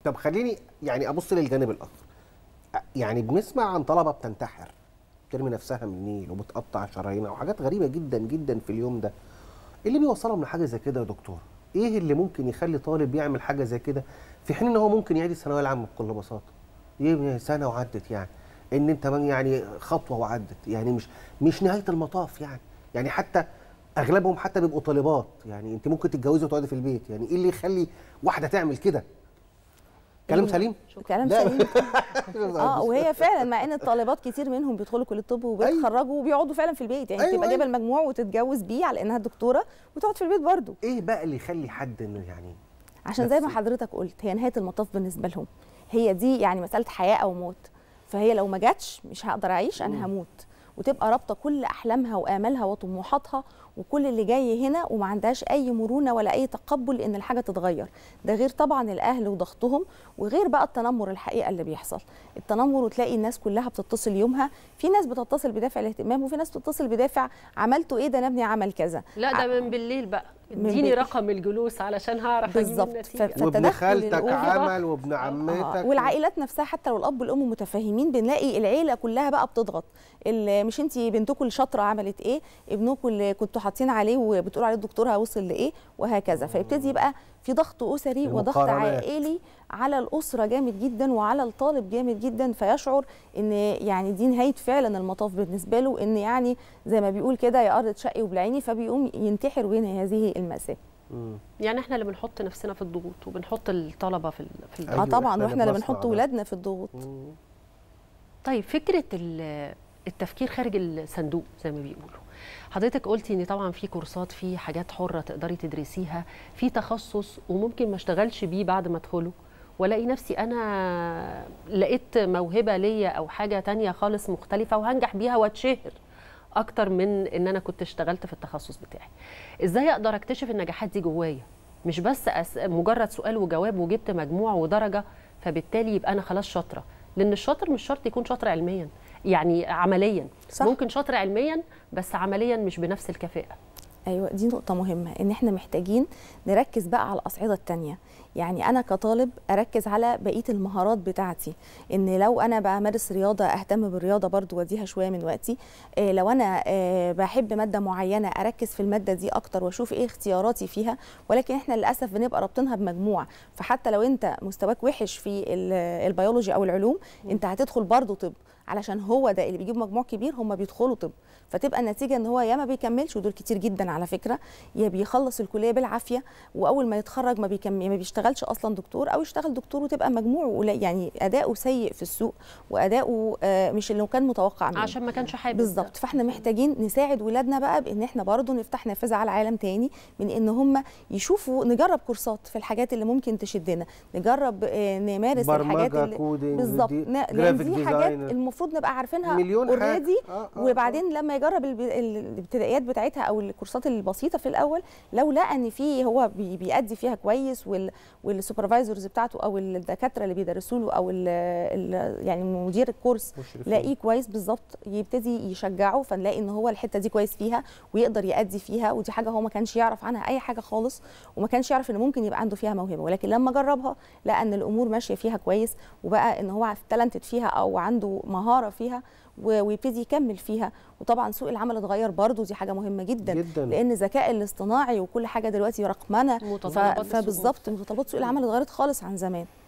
طب خليني يعني ابص للجانب الاخر يعني بنسمع عن طلبه بتنتحر بترمي نفسها من النيل وبتقطع شرايينها وحاجات غريبه جدا جدا في اليوم ده ايه اللي بيوصلهم لحاجه زي كده يا دكتور ايه اللي ممكن يخلي طالب يعمل حاجه زي كده في حين ان هو ممكن يعيد الثانويه العامه بكل بساطه ايه سنه وعدت يعني ان انت من يعني خطوه وعدت يعني مش مش نهايه المطاف يعني يعني حتى اغلبهم حتى بيبقوا طالبات يعني انت ممكن تتجوزي وتقعدي في البيت يعني ايه اللي يخلي واحده تعمل كده كلام أيوة. سليم كلام لا. سليم اه وهي فعلا مع ان الطالبات كتير منهم بيدخلوا كليه الطب وبيتخرجوا وبيقعدوا فعلا في البيت يعني أيوة، تبقى أيوة. جايبه المجموع وتتجوز بيه على انها دكتوره وتقعد في البيت برضه ايه بقى اللي يخلي حد انه يعني عشان زي ما نفسي. حضرتك قلت هي نهايه المطاف بالنسبه لهم هي دي يعني مساله حياه او موت فهي لو ما جاتش مش هقدر اعيش انا هموت وتبقى رابطه كل احلامها وامالها وطموحاتها وكل اللي جاي هنا وما عندهاش اي مرونه ولا اي تقبل ان الحاجه تتغير ده غير طبعا الاهل وضغطهم وغير بقى التنمر الحقيقه اللي بيحصل التنمر وتلاقي الناس كلها بتتصل يومها في ناس بتتصل بدافع الاهتمام وفي ناس بتتصل بدافع عملته ايه ده انا ابني عمل كذا لا ده من بالليل بقى من اديني بالليل. رقم الجلوس علشان هعرف اجيب بالظبط النتيجه ف- وابن فالتدخل خالتك الأوفر عمل وابن آه، عمتك والعائلات نفسها حتى لو الاب والام متفاهمين بنلاقي العيله كلها بقى بتضغط ال- مش انت بنتكم الشاطره عملت ايه ابنكم اللي كنتوا حاطين عليه وبتقولوا عليه الدكتور هيوصل لايه وهكذا فيبتدي يبقى في ضغط اسري وضغط المقارنات. عائلي على الاسره جامد جدا وعلى الطالب جامد جدا فيشعر ان يعني دي نهايه فعلا المطاف بالنسبه له ان يعني زي ما بيقول كده يا ارض شقي وبلعيني فبيقوم ينتحر وينهي هذه الماساه مم. يعني احنا اللي بنحط نفسنا في الضغوط وبنحط الطلبه في ال... في ال... أيوة، اه طبعا إحنا واحنا اللي بنصنع بنحط ده. ولادنا في الضغوط مم. طيب فكره ال- التفكير خارج الصندوق زي ما بيقولوا حضرتك قلتي ان طبعا في كورسات في حاجات حره تقدري تدرسيها في تخصص وممكن ما اشتغلش بيه بعد ما ادخله والاقي نفسي انا لقيت موهبه ليا او حاجه تانية خالص مختلفه وهنجح بيها واتشهر اكتر من ان انا كنت اشتغلت في التخصص بتاعي ازاي اقدر اكتشف النجاحات دي جوايا مش بس أس... مجرد سؤال وجواب وجبت مجموع ودرجه فبالتالي يبقى انا خلاص شاطره لان الشاطر مش شرط يكون شاطر علميا يعني عمليا صح. ممكن شاطر علميا بس عمليا مش بنفس الكفاءه ايوه دي نقطه مهمه ان احنا محتاجين نركز بقى على الاصعده التانية يعني انا كطالب اركز على بقيه المهارات بتاعتي ان لو انا بمارس رياضه اهتم بالرياضه برضو واديها شويه من وقتي إيه لو انا إيه بحب ماده معينه اركز في الماده دي اكتر واشوف ايه اختياراتي فيها ولكن احنا للاسف بنبقى رابطينها بمجموع فحتى لو انت مستواك وحش في ال- البيولوجي او العلوم انت هتدخل برضو طب علشان هو ده اللي بيجيب مجموع كبير هم بيدخلوا طب فتبقى النتيجه ان هو يا ما بيكملش ودول كتير جدا على فكره يا بيخلص الكليه بالعافيه واول ما يتخرج ما بيكمل ما بيشتغلش اصلا دكتور او يشتغل دكتور وتبقى مجموعه قليل يعني اداؤه سيء في السوق واداؤه آه، مش اللي كان متوقع منه عشان ما كانش حابب ده. بالظبط فاحنا محتاجين نساعد ولادنا بقى بان احنا برضو نفتح نافذه على عالم تاني من ان هم يشوفوا نجرب كورسات في الحاجات اللي ممكن تشدنا نجرب آه، نمارس الحاجات برمجه اللي كودينج بالظبط دي- ن- لان جرافيك دي حاجات ديزاينر. المفروض نبقى عارفينها مليون حاجة. اوريدي آه، آه، وبعدين لما يجرب الب- ال- الابتدائيات بتاعتها او الكورسات البسيطه في الاول لو لقى ان في هو بي- بيأدي فيها كويس وال والسوبرفايزرز بتاعته او الدكاتره اللي بيدرسوا له او ال ال يعني مدير الكورس مشرفين. لاقيه كويس بالظبط يبتدي يشجعه فنلاقي ان هو الحته دي كويس فيها ويقدر يأدي فيها ودي حاجه هو ما كانش يعرف عنها اي حاجه خالص وما كانش يعرف ان ممكن يبقى عنده فيها موهبه ولكن لما جربها لقى ان الامور ماشيه فيها كويس وبقى ان هو تالنتد فيها او عنده مهاره فيها و- ويبتدي يكمل فيها وطبعا سوق العمل اتغير برضو دي حاجه مهمه جدا, جداً. لان الذكاء الاصطناعي وكل حاجه دلوقتي رقمنه ف- متطلبات السوق فبالظبط متطلبات سوق العمل اتغيرت خالص عن زمان